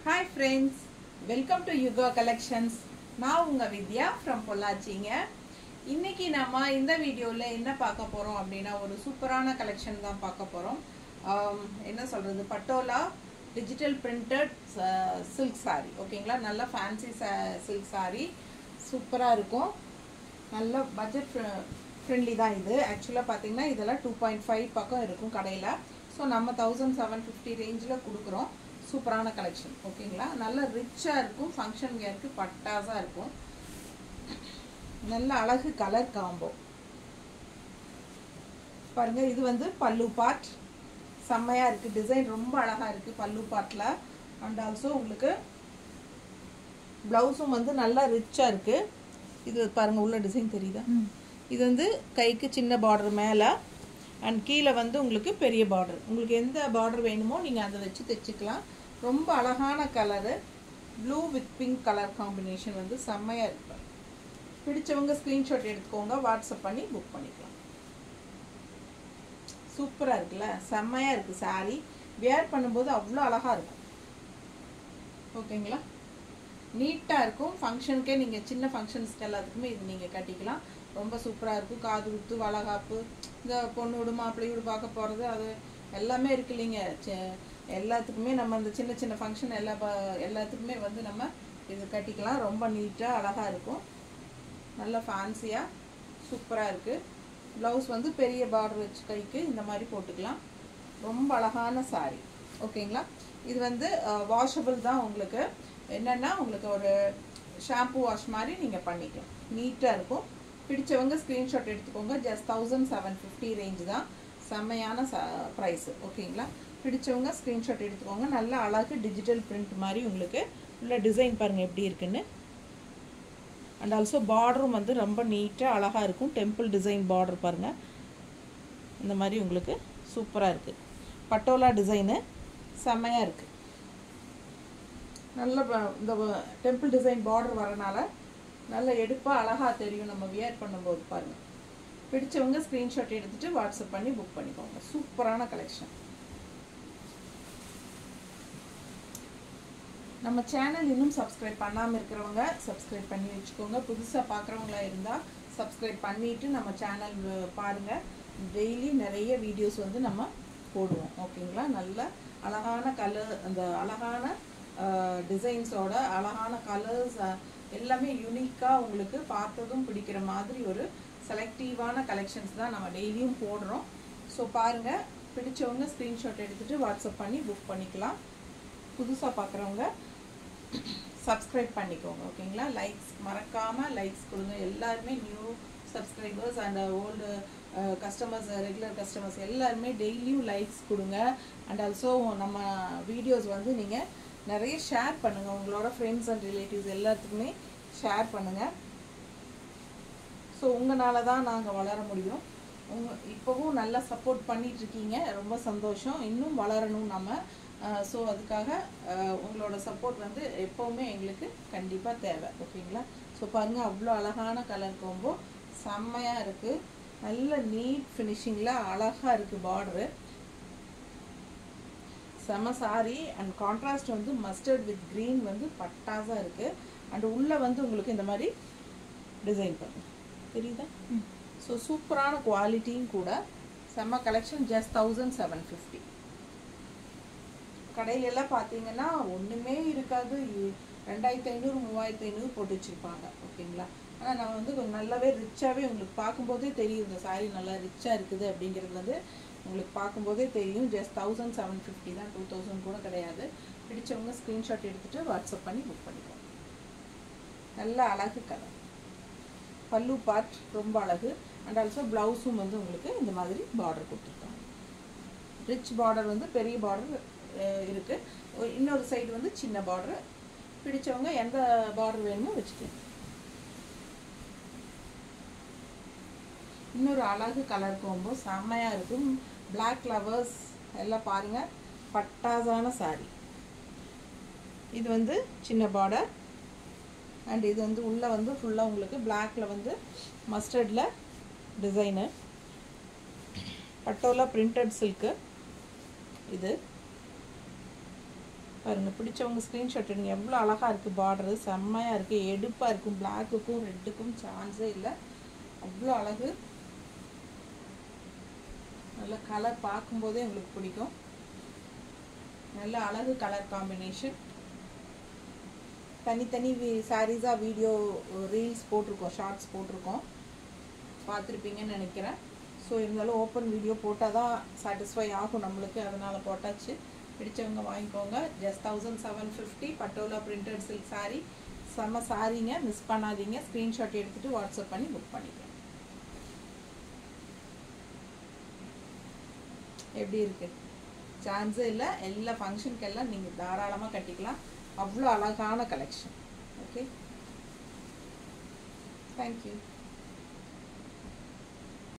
hi friends welcome to Yuga collections நான் உங்கள் வித்யா from பொள்ளாச்சிங்க இன்னைக்கு நம்ம இந்த வீடியோவில் என்ன பார்க்க போகிறோம் அப்படின்னா ஒரு சூப்பரான கலெக்ஷன் தான் பார்க்க போகிறோம் என்ன சொல்கிறது patola digital printed silk saree ஓகேங்களா நல்ல ஃபேன்சி சில்க் saree சூப்பராக இருக்கும் நல்ல பட்ஜெட் ஃப்ரெண்ட்லி தான் இது ஆக்சுவலாக பார்த்தீங்கன்னா இதெல்லாம் டூ பாயிண்ட் ஃபைவ் பக்கம் இருக்கும் கடையில் ஸோ நம்ம தௌசண்ட் செவன் ஃபிஃப்டி ரேஞ்சில் கொடுக்குறோம் சூப்பரான கலெக்ஷன் ஓகேங்களா நல்ல ரிச்சாக இருக்கும் ஃபங்க்ஷன் கேருக்கு பட்டாஸாக இருக்கும் நல்ல அழகு கலர் காம்போ பாருங்க இது வந்து பல்லு பார்ட் செம்மையாக இருக்குது டிசைன் ரொம்ப அழகாக இருக்குது பல்லு பார்ட்டில் அண்ட் ஆல்சோ உங்களுக்கு ப்ளவுஸும் வந்து நல்லா ரிச்சாக இருக்குது இது பாருங்க உள்ள டிசைன் தெரியுதா இது வந்து கைக்கு சின்ன பார்டர் மேலே அண்ட் கீழே வந்து உங்களுக்கு பெரிய பார்டர் உங்களுக்கு எந்த பார்டர் வேணுமோ நீங்கள் அதை வச்சு தைச்சிக்கலாம் ரொம்ப அழகான colour blue with pink colour combination வந்து செம்மையாக இருக்கு பிடிச்சவங்க ஸ்க்ரீன்ஷாட் எடுத்துக்கோங்க வாட்ஸ்அப் பண்ணி புக் பண்ணிக்கலாம் சூப்பராக இருக்குல்ல செம்மையாக இருக்குது சாரீ வேர் பண்ணும்போது அவ்வளோ அழகாக இருக்கும் ஓகேங்களா நீட்டாக இருக்கும் ஃபங்க்ஷனுக்கே நீங்கள் சின்ன ஃபங்க்ஷன்ஸ்க்கு எல்லாத்துக்குமே இது நீங்கள் கட்டிக்கலாம் ரொம்ப சூப்பராக இருக்கும் காது குத்து வளகாப்பு இந்த பொண்ணு விடு மாப்பிள்ளை வீடு பார்க்க போகிறது அது எல்லாமே இருக்கு இல்லைங்க சே- எல்லாத்துக்குமே நம்ம இந்த சின்ன சின்ன ஃபங்க்ஷன் எல்லா ப எல்லாத்துக்குமே வந்து நம்ம இது கட்டிக்கலாம் ரொம்ப நீட்டாக அழகாக இருக்கும் நல்ல ஃபேன்சியாக சூப்பராக இருக்குது ப்ளவுஸ் வந்து பெரிய பார்டர் வச்சு கைக்கு இந்த மாதிரி போட்டுக்கலாம் ரொம்ப அழகான saree ஓகேங்களா இது வந்து வாஷபிள் தான் உங்களுக்கு என்னென்னா உங்களுக்கு ஒரு ஷாம்பு வாஷ் மாதிரி நீங்கள் பண்ணிக்கலாம் நீட்டாக இருக்கும் பிடிச்சவங்க ஸ்க்ரீன்ஷாட் எடுத்துக்கோங்க just thousand seven fifty range தான் செம்மையான ச ப்ரைஸு ஓகேங்களா பிடிச்சவங்க ஸ்க்ரீன்ஷாட் எடுத்துக்கோங்க நல்ல அழகு டிஜிட்டல் பிரிண்ட் மாதிரி உங்களுக்கு உள்ள டிசைன் பாருங்கள் எப்படி இருக்குன்னு அண்ட் ஆல்சோ பார்டரும் வந்து ரொம்ப நீட்டாக அழகாக இருக்கும் டெம்பிள் டிசைன் பார்டர் பாருங்கள் இந்த மாதிரி உங்களுக்கு சூப்பராக இருக்குது பட்டோலா டிசைனு செம்மையாக இருக்குது நல்ல ப- இந்த டெம்பிள் டிசைன் பார்டர் வரனால நல்ல எடுப்பாக அழகாக தெரியும் நம்ம வியர் பண்ணும்போது பாருங்கள் பிடிச்சவங்க ஸ்க்ரீன்ஷாட் எடுத்துகிட்டு வாட்ஸ்அப் பண்ணி புக் பண்ணிக்கோங்க சூப்பரான கலெக்ஷன் நம்ம சேனல் இன்னும் சப்ஸ்கிரைப் பண்ணாமல் இருக்கிறவங்க சப்ஸ்கிரைப் பண்ணி வச்சுக்கோங்க புதுசாக பார்க்குறவங்களா இருந்தால் சப்ஸ்கிரைப் பண்ணிவிட்டு நம்ம சேனல் பாருங்கள் டெய்லி நிறைய வீடியோஸ் வந்து நம்ம போடுவோம் ஓகேங்களா நல்ல அழகான கலர் அந்த அழகான டிசைன்ஸோட அழகான கலர்ஸ் எல்லாமே யூனிக்காக உங்களுக்கு பார்த்ததும் பிடிக்கிற மாதிரி ஒரு செலக்டிவான கலெக்ஷன்ஸ் தான் நம்ம டெய்லியும் போடுறோம் ஸோ பாருங்கள் பிடிச்சவங்க ஸ்க்ரீன்ஷாட் எடுத்துகிட்டு வாட்ஸ்அப் பண்ணி புக் பண்ணிக்கலாம் புதுசாக பார்க்குறவங்க சப்ஸ்கிரைப் பண்ணிக்கோங்க ஓகேங்களா லைக்ஸ் மறக்காமல் லைக்ஸ் கொடுங்க எல்லாருமே new subscribers and old customers regular customers எல்லாருமே டெய்லியும் லைக்ஸ் கொடுங்க அண்ட் ஆல்சோ நம்ம வீடியோஸ் வந்து நீங்கள் நிறைய ஷேர் பண்ணுங்கள் உங்களோட ஃப்ரெண்ட்ஸ் அண்ட் ரிலேட்டிவ்ஸ் எல்லாத்துக்குமே ஷேர் பண்ணுங்கள் ஸோ உங்களால தான் நாங்கள் வளர முடியும் உங்க இப்போவும் நல்லா சப்போர்ட் பண்ணிட்டு இருக்கீங்க ரொம்ப சந்தோஷம் இன்னும் வளரணும் நம்ம ஸோ அதுக்காக அஹ், உங்களோட சப்போர்ட் வந்து எப்போவுமே எங்களுக்கு கண்டிப்பாக தேவை ஓகேங்களா ஸோ பாருங்கள் அவ்வளோ அழகான கலர் கோம்போ செம்மையாக இருக்குது நல்ல நீட் ஃபினிஷிங்கில் அழகாக இருக்குது பார்டரு செம சாரி அண்ட் கான்ட்ராஸ்ட் வந்து மஸ்டர்ட் வித் க்ரீன் வந்து பட்டாஸாக இருக்குது அண்ட் உள்ளே வந்து உங்களுக்கு இந்த மாதிரி டிசைன் பண்ணுங்க தெரியுதா ஸோ சூப்பரான குவாலிட்டியும் கூட செம்ம collection just thousand seven fifty கடையில எல்லாம் பார்த்தீங்கன்னா ஒன்றுமே இருக்காது இ- ரெண்டாயிரத்தி ஐநூறு மூவாயிரத்தி ஐநூறு போட்டு வச்சுருப்பாங்க ஓகேங்களா ஆனால் நம்ம வந்து கொஞ்சம் நல்லாவே ரிச்சாகவே உங்களுக்கு பார்க்கும்போதே தெரியும் இந்த saree நல்லா ரிச்சாக இருக்குது அப்படிங்கிறது வந்து உங்களுக்கு பார்க்கும்போதே தெரியும் ஜஸ்ட் தௌசண்ட் செவன் ஃபிஃப்டி தான் டூ தௌசண்ட் கூட கிடையாது பிடிச்சவங்க ஸ்க்ரீன்ஷாட் எடுத்துகிட்டு வாட்ஸ்அப் பண்ணி புக் பண்ணிக்கோங்க நல்ல அழகு கலர் பல்லு பார்ட் ரொம்ப அழகு அண்ட் ஆல்சோ ப்ளவுஸும் வந்து உங்களுக்கு இந்த மாதிரி பார்டர் கொடுத்துருக்காங்க ரிச் பார்டர் வந்து பெரிய பார்டர் இருக்கு ஒரு- இன்னொரு சைடு வந்து சின்ன பார்டர் பிடிச்சவங்க எந்த பார்டர் வேணுமோ வச்சுக்கோங்க இன்னொரு அழகு கலர் கோம்போ செம்மையாக இருக்கும் Black லவர்ஸ் எல்லாம் பாருங்க பட்டாசான saree இது வந்து சின்ன பார்டர் அண்ட் இது வந்து உள்ளே வந்து ஃபுல்லாக உங்களுக்கு பிளாக்ல வந்து மஸ்டர்டில் டிசைனு பட்டோலா பிரிண்டட் சில்க்கு இது பாருங்க பிடிச்சவங்க ஸ்க்ரீன்ஷாட் எடுங்க எவ்வளோ அழகாக இருக்குது பார்டரு செம்மையாக இருக்குது எடுப்பாக இருக்கும் பிளாக்குக்கும் ரெட்டுக்கும் சான்ஸே இல்லை அவ்வளோ அழகு நல்ல கலர் பார்க்கும்போதே உங்களுக்கு பிடிக்கும் நல்ல அழகு கலர் காம்பினேஷன் தனித்தனி சாரீஸாக வீடியோ ரீல்ஸ் போட்டிருக்கோம் ஷார்ட்ஸ் போட்டிருக்கோம் பார்த்துருப்பீங்கன்னு நினைக்கிறேன் ஸோ இருந்தாலும் ஓப்பன் வீடியோ போட்டால் தான் சாட்டிஸ்ஃபை ஆகும் நம்மளுக்கு அதனால் போட்டாச்சு பிடிச்சவங்க வாங்கிக்கோங்க just thousand seven fifty Patola printed silk sari செம்ம சாரீங்க மிஸ் பண்ணாதீங்க ஸ்க்ரீன்ஷாட் எடுத்துகிட்டு வாட்ஸ்அப் பண்ணி புக் பண்ணிக்கலாம் எப்படி இருக்கு சான்ஸே இல்லை எல்லா ஃபங்க்ஷனுக்கெல்லாம் நீங்கள் தாராளமாக கட்டிக்கலாம் அவ்வளோ அழகான கலெக்ஷன் ஓகே தேங்க்யூ